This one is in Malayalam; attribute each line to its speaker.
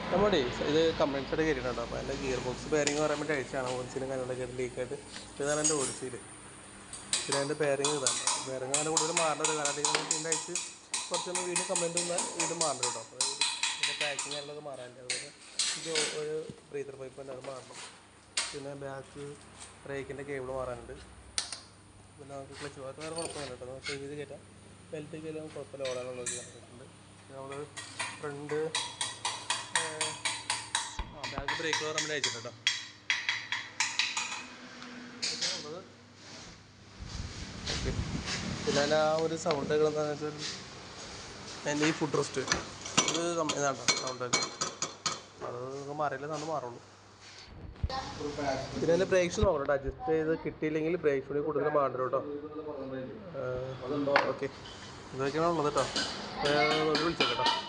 Speaker 1: നമ്മുടെ ഇത് കമ്പൻസറി കയറിയിട്ടുണ്ടോ അപ്പോൾ അതിൻ്റെ ഗിയർ ബോക്സ് ബെയറിംഗ് പറയാൻ വേണ്ടി അയച്ചാണ് ഓൺസിനും കാര്യങ്ങളൊക്കെ ലീക്കായിട്ട് ഇതാണ് എൻ്റെ ഓടിച്ചിൽ പിന്നെ അതിൻ്റെ ബെയറിംഗ് ഇതാണ് ബെയറിംഗ് അങ്ങനെ കൂടുതൽ മാറേണ്ട ഒരു കാരണം ഇതിൻ്റെ അയച്ച് കുറച്ചൊന്ന് വീണ്ടും കംപ്ലൈൻറ്റ് വന്നാൽ വീണ്ടും മാറണം കേട്ടോ അപ്പോൾ ഇതിൻ്റെ പാക്കിങ് എല്ലാം മാറാനില്ല അതുപോലെ ഇത് ഒരു ബ്രീതർ പൈപ്പ് തന്നെ അത് മാറണം പിന്നെ ബാക്ക് ബ്രേക്കിൻ്റെ കേബിൾ മാറാനുണ്ട് പിന്നെ നമുക്ക് ക്ലച്ച് ഭാഗത്ത് വേറെ കുഴപ്പമില്ല കേട്ടോ നമുക്ക് ചെയ്ത് കയറ്റാം ബെൽറ്റ് കയറ്റാൻ കുഴപ്പമില്ല ഓടാനുള്ളത് കണ്ടിട്ടുണ്ട് നമ്മൾ ഫ്രണ്ട് ആ ബാക്ക് ബ്രേക്ക് നമ്മൾ അയച്ചിട്ടുണ്ട് കേട്ടോ ഇതാണുള്ളത്. ഓക്കെ പിന്നെ അതിൻ്റെ ആ ഒരു സൗണ്ട് ഒക്കെ എന്താണെന്ന് വെച്ചാൽ എൻ്റെ ഈ ഫുഡ് റെസ്റ്റ് ഇത് കം- ഇതാണ് സൗണ്ട് ഒക്കെ അത് നമുക്ക് മാറിയില്ല നമ്മൾ മാറുള്ളൂ പിന്നെ അതിൻ്റെ ബ്രേക്സ് നോക്കണം കേട്ടോ അഡ്ജസ്റ്റ് ചെയ്ത് കിട്ടിയില്ലെങ്കിൽ ബ്രേക്സ് കൂടി കൂടുതൽ മാറണം കേട്ടോ ഓക്കെ ഇതൊക്കെയാണ് ഉള്ളത് കേട്ടോ വിളിച്ചേക്കാം കേട്ടോ